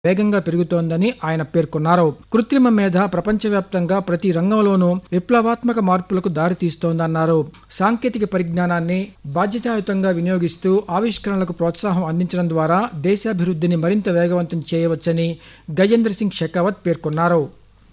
వేగంగా పెరుగుతోందని ఆయన పేర్కొన్నారు కృత్రిమ మేధ ప్రపంచవ్యాప్తంగా ప్రతి రంగంలోనూ విప్లవాత్మక మార్పులకు దారితీస్తోందన్నారు సాంకేతిక పరిజ్ఞానాన్ని బాధ్యతాయుతంగా వినియోగిస్తూ ఆవిష్కరణలకు ప్రోత్సాహం అందించడం ద్వారా దేశాభివృద్ధిని మరింత వేగవంతం చేయవచ్చని గజేంద్ర సింగ్ షెకావత్ పేర్కొన్నారు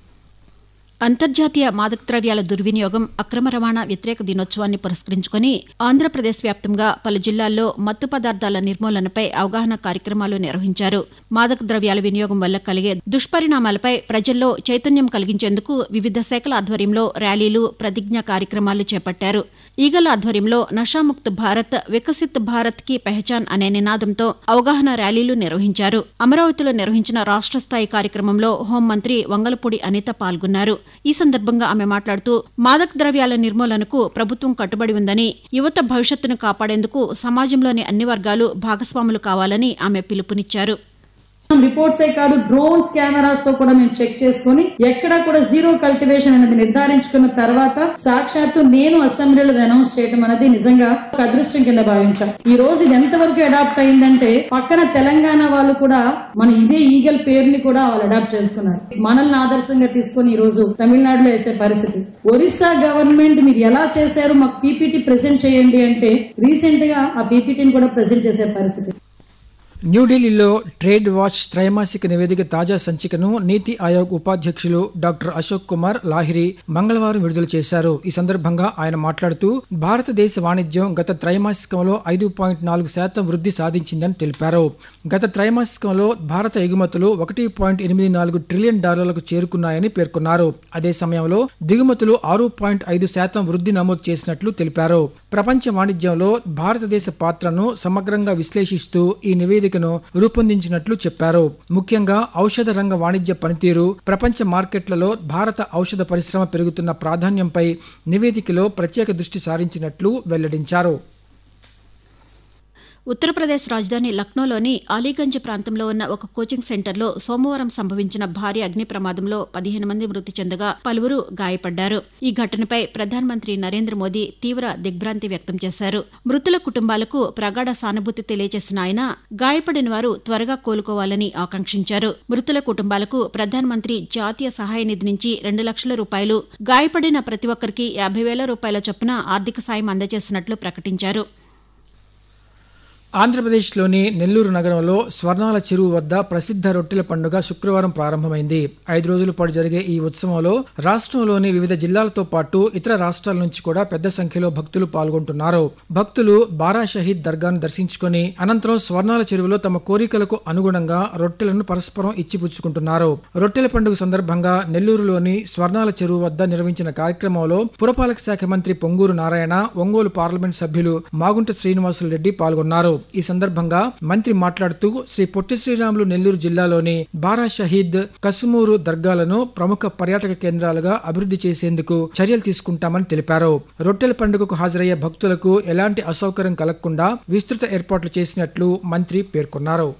అంతర్జాతీయ మాదక ద్రవ్యాల దుర్వినియోగం అక్రమ రవాణా వ్యతిరేక దినోత్సవాన్ని పురస్కరించుకుని ఆంధ్రప్రదేశ్ వ్యాప్తంగా పలు జిల్లాల్లో మత్తు పదార్థాల నిర్మూలనపై అవగాహన కార్యక్రమాలు నిర్వహించారు మాదక ద్రవ్యాల వినియోగం వల్ల కలిగే దుష్పరిణామాలపై ప్రజల్లో చైతన్యం కలిగించేందుకు వివిధ శాఖల ఆధ్వర్యంలో ర్యాలీలు ప్రతిజ్ఞా కార్యక్రమాలు చేపట్టారు ఈగల ఆధ్వర్యంలో నషాముక్త్ భారత్ వికసిత్ భారత్ కి పెహచాన్ అనే నినాదంతో అవగాహన ర్యాలీలు నిర్వహించారు అమరావతిలో నిర్వహించిన రాష్ట స్థాయి కార్యక్రమంలో హోంమంత్రి వంగలపూడి అనిత పాల్గొన్నారు ఈ సందర్భంగా ఆమె మాట్లాడుతూ మాదక ద్రవ్యాల నిర్మూలనకు ప్రభుత్వం కట్టుబడి ఉందని యువత భవిష్యత్తును కాపాడేందుకు సమాజంలోని అన్ని వర్గాలు భాగస్వాములు కావాలని ఆమె పిలుపునిచ్చారు రిపోర్ట్సే కాదు డ్రోన్స్ కెమెరాస్ తో కూడా మేము చెక్ చేసుకుని ఎక్కడా కూడా జీరో కల్టివేషన్ అనేది నిర్ధారించుకున్న తర్వాత సాక్షాత్తు నేను అసెంబ్లీలో అనౌన్స్ చేయడం అనేది నిజంగా ఒక అదృష్టం కింద భావించాం ఈ రోజు ఇది ఎంతవరకు అడాప్ట్ అయిందంటే పక్కన తెలంగాణ వాళ్ళు కూడా మన ఇదే ఈగల్ పేరుని కూడా వాళ్ళు అడాప్ట్ చేస్తున్నారు మనల్ని ఆదర్శంగా తీసుకొని ఈ రోజు తమిళనాడులో వేసే పరిస్థితి ఒరిస్సా గవర్నమెంట్ మీరు ఎలా చేశారు మాకు పీపీటీ ప్రెజెంట్ చేయండి అంటే రీసెంట్ గా ఆ పీపీటీని కూడా ప్రెజెంట్ చేసే పరిస్థితి న్యూఢిల్లీలో ట్రేడ్ వాచ్ త్రైమాసిక నివేదిక తాజా సంచికను నీతి ఆయోగ్ ఉపాధ్యక్షులు డాక్టర్ అశోక్ కుమార్ లాహిరి మంగళవారం విడుదల చేశారు ఈ సందర్భంగా ఆయన మాట్లాడుతూ భారతదేశ వాణిజ్యం గత త్రైమాసికంలో ఐదు పాయింట్ నాలుగు శాతం వృద్ధి సాధించిందని తెలిపారు గత త్రైమాసికంలో భారత ఎగుమతులు ఒకటి పాయింట్ ఎనిమిది నాలుగు ట్రిలియన్ డాలర్లకు చేరుకున్నాయని పేర్కొన్నారు అదే సమయంలో దిగుమతులు ఆరు పాయింట్ ఐదు శాతం వృద్ధి నమోదు చేసినట్లు తెలిపారు ప్రపంచ వాణిజ్యంలో భారతదేశ పాత్రను సమగ్రంగా విశ్లేషిస్తూ ఈ నివేదిక నివేదికను రూపొందించినట్లు చెప్పారు ముఖ్యంగా ఔషధ రంగ వాణిజ్య పనితీరు ప్రపంచ మార్కెట్లలో భారత ఔషధ పరిశ్రమ పెరుగుతున్న ప్రాధాన్యంపై నివేదికలో ప్రత్యేక దృష్టి సారించినట్లు వెల్లడించారు ఉత్తరప్రదేశ్ రాజధాని లక్నోలోని అలీగంజ్ ప్రాంతంలో ఉన్న ఒక కోచింగ్ సెంటర్లో సోమవారం సంభవించిన భారీ అగ్ని ప్రమాదంలో పదిహేను మంది మృతి చెందగా పలువురు గాయపడ్డారు ఈ ఘటనపై ప్రధానమంత్రి నరేంద్ర మోదీ తీవ్ర దిగ్భ్రాంతి వ్యక్తం చేశారు మృతుల కుటుంబాలకు ప్రగాఢ సానుభూతి తెలియజేసిన ఆయన గాయపడిన వారు త్వరగా కోలుకోవాలని ఆకాంక్షించారు మృతుల కుటుంబాలకు ప్రధానమంత్రి జాతీయ సహాయ నిధి నుంచి రెండు లక్షల రూపాయలు గాయపడిన ప్రతి ఒక్కరికి యాభై వేల రూపాయల చొప్పున ఆర్థిక సాయం అందజేసినట్లు ప్రకటించారు ఆంధ్రప్రదేశ్లోని నెల్లూరు నగరంలో స్వర్ణాల చెరువు వద్ద ప్రసిద్ధ రొట్టెల పండుగ శుక్రవారం ప్రారంభమైంది ఐదు రోజుల పాటు జరిగే ఈ ఉత్సవంలో రాష్ట్రంలోని వివిధ జిల్లాలతో పాటు ఇతర రాష్ట్రాల నుంచి కూడా పెద్ద సంఖ్యలో భక్తులు పాల్గొంటున్నారు భక్తులు బారా షహీద్ దర్గాను దర్శించుకుని అనంతరం స్వర్ణాల చెరువులో తమ కోరికలకు అనుగుణంగా రొట్టెలను పరస్పరం ఇచ్చిపుచ్చుకుంటున్నారు రొట్టెల పండుగ సందర్భంగా నెల్లూరులోని స్వర్ణాల చెరువు వద్ద నిర్వహించిన కార్యక్రమంలో పురపాలక శాఖ మంత్రి పొంగూరు నారాయణ ఒంగోలు పార్లమెంట్ సభ్యులు మాగుంట శ్రీనివాసులు రెడ్డి పాల్గొన్నారు ఈ సందర్భంగా మంత్రి మాట్లాడుతూ శ్రీ పొట్టి శ్రీరాములు నెల్లూరు జిల్లాలోని బారా షహీద్ కసుమూరు దర్గాలను ప్రముఖ పర్యాటక కేంద్రాలుగా అభివృద్ధి చేసేందుకు చర్యలు తీసుకుంటామని తెలిపారు రొట్టెల పండుగకు హాజరయ్యే భక్తులకు ఎలాంటి అసౌకర్యం కలగకుండా విస్తృత ఏర్పాట్లు చేసినట్లు మంత్రి పేర్కొన్నారు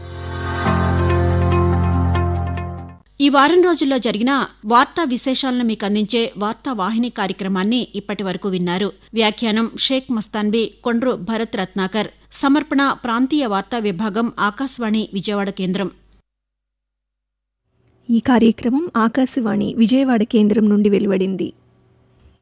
ఈ వారం రోజుల్లో జరిగిన వార్తా విశేషాలను మీకు అందించే వార్తా వాహిని కార్యక్రమాన్ని ఇప్పటి వరకు విన్నారు వ్యాఖ్యానం షేక్ మస్తాన్బీ కొండ్రు భరత్ రత్నాకర్ సమర్పణ ప్రాంతీయ వార్తా విభాగం ఆకాశవాణి విజయవాడ కేంద్రం ఈ కార్యక్రమం ఆకాశవాణి విజయవాడ కేంద్రం నుండి వెలువడింది